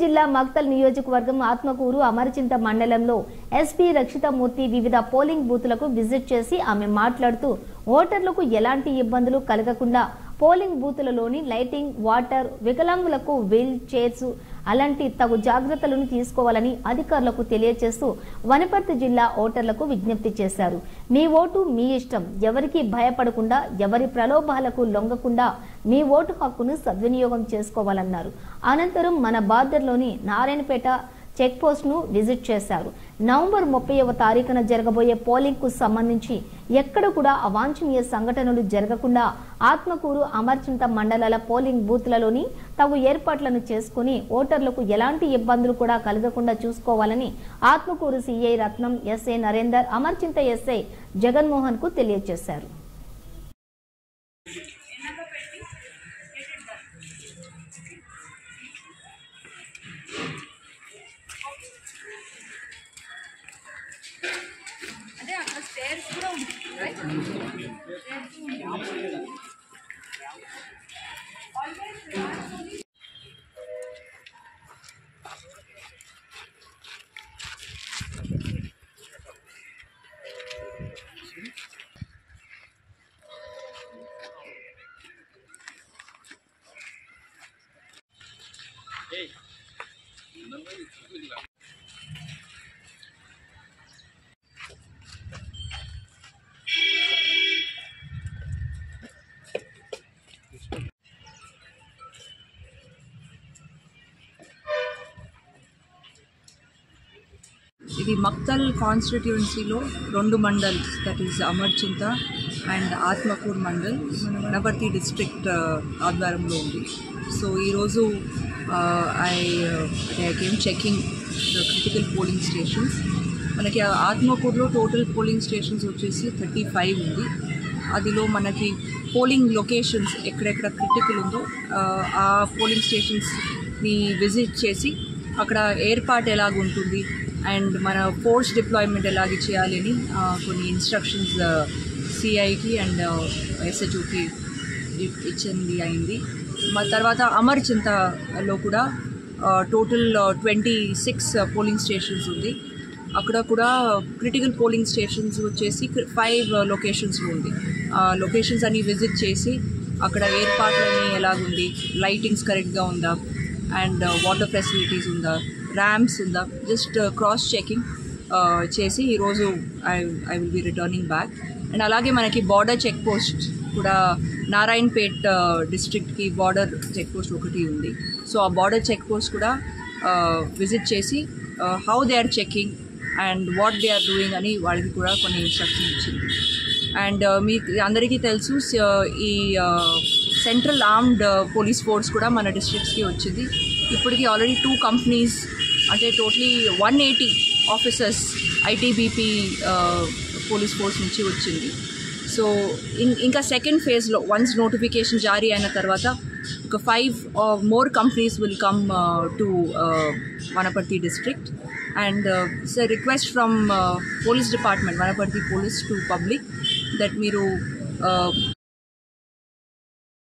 జిల్లా మక్తల్ నియోజకవర్గం ఆత్మకూరు అమరచింత మండలంలో ఎస్పీ రక్షితమూర్తి వివిధ పోలింగ్ బూత్లకు విజిట్ చేసి ఆమె మాట్లాడుతూ ఓటర్లకు ఎలాంటి ఇబ్బందులు కలగకుండా పోలింగ్ బూతులలోని లైటింగ్ వాటర్ వికలాంగులకు వీల్ చైర్స్ అలాంటి తగు జాగ్రత్తలను తీసుకోవాలని అధికారులకు తెలియజేస్తూ వనపర్తి జిల్లా ఓటర్లకు విజ్ఞప్తి చేశారు మీ ఓటు మీ ఇష్టం ఎవరికి భయపడకుండా ఎవరి ప్రలోభాలకు లొంగకుండా మీ ఓటు హక్కును సద్వినియోగం చేసుకోవాలన్నారు అనంతరం మన బార్డర్లోని నారాయణపేట చెక్ పోస్ట్ ను విజిట్ చేశారు నవంబర్ ముప్పైవ తారీఖున జరగబోయే పోలింగ్ కు సంబంధించి ఎక్కడ కూడా అవాంఛనీయ సంఘటనలు జరగకుండా ఆత్మకూరు అమర్చింత మండలాల పోలింగ్ బూత్లలోని తగు ఏర్పాట్లను చేసుకుని ఓటర్లకు ఎలాంటి ఇబ్బందులు కూడా కలగకుండా చూసుకోవాలని Atmakur CI Ratnam SI Narender Amarchinta SI Jaganmohan కు తెలియజేశారు అదే అక్కడ స్టేర్స్ కూడా ఉంది రైట్ ఇది మక్తల్ కాన్స్టిట్యుయెన్సీలో రెండు mandals that is Amarchinta and Atmakur mandal మన వనపర్తి డిస్ట్రిక్ట్ ఆధ్వర్యంలో ఉంది సో ఈరోజు I I came checking the critical polling stations మనకి ఆ ఆత్మకూరులో టోటల్ పోలింగ్ స్టేషన్స్ వచ్చేసి థర్టీ ఫైవ్ ఉంది అదిలో మనకి పోలింగ్ లొకేషన్స్ ఎక్కడెక్కడ క్రిటికల్ ఉందో ఆ, ఆ పోలింగ్ స్టేషన్స్ని విజిట్ చేసి అక్కడ ఏర్పాటు ఎలాగ ఉంటుంది అండ్ మన ఫోర్స్ డిప్లాయ్మెంట్ ఎలాగ చేయాలి అని ఆ, కొన్ని ఇన్స్ట్రక్షన్స్ సిఐకి అండ్ ఎస్హెచ్ఓకి ఇచ్చింది అయింది మా తర్వాత అమర్చింతలో కూడా total twenty six polling stations ఉంది అక్కడ కూడా క్రిటికల్ పోలింగ్ స్టేషన్స్ వచ్చేసి ఫైవ్ లొకేషన్స్లో ఉంది ఆ లొకేషన్స్ అన్ని విజిట్ చేసి అక్కడ ఏర్పాట్లని ఎలాగుంది లైటింగ్స్ కరెక్ట్గా ఉందా అండ్ వాటర్ ఫెసిలిటీస్ ఉందా ర్యామ్స్ ఉందా జస్ట్ క్రాస్ చెకింగ్ చేసి ఈరోజు I I will be returning back and అలాగే మనకి బార్డర్ చెక్ పోస్ట్ కూడా నారాయణపేట్ డిస్ట్రిక్ట్కి బార్డర్ చెక్ పోస్ట్ ఒకటి ఉంది సో ఆ బార్డర్ చెక్ పోస్ట్ కూడా విజిట్ చేసి how they are checking and what they are doing అని వాళ్ళకి కూడా కొన్ని ఇన్స్ట్రక్షన్ ఇచ్చింది అండ్ మీ అందరికీ తెలుసు స- ఈ సెంట్రల్ ఆర్మ్డ్ పోలీస్ ఫోర్స్ కూడా మన డిస్ట్రిక్ట్స్కి వచ్చింది ఇప్పటికి ఆల్రెడీ టూ కంపెనీస్ అంటే totally one eighty officers ITBP police force నుంచి వచ్చింది సో ఇన్ ఇంకా సెకండ్ ఫేజ్లో వన్స్ నోటిఫికేషన్ జారీ అయిన తర్వాత ఒక five more companies will come to Wanaparthy district and it's request from police department Wanaparthy police to public that మీరు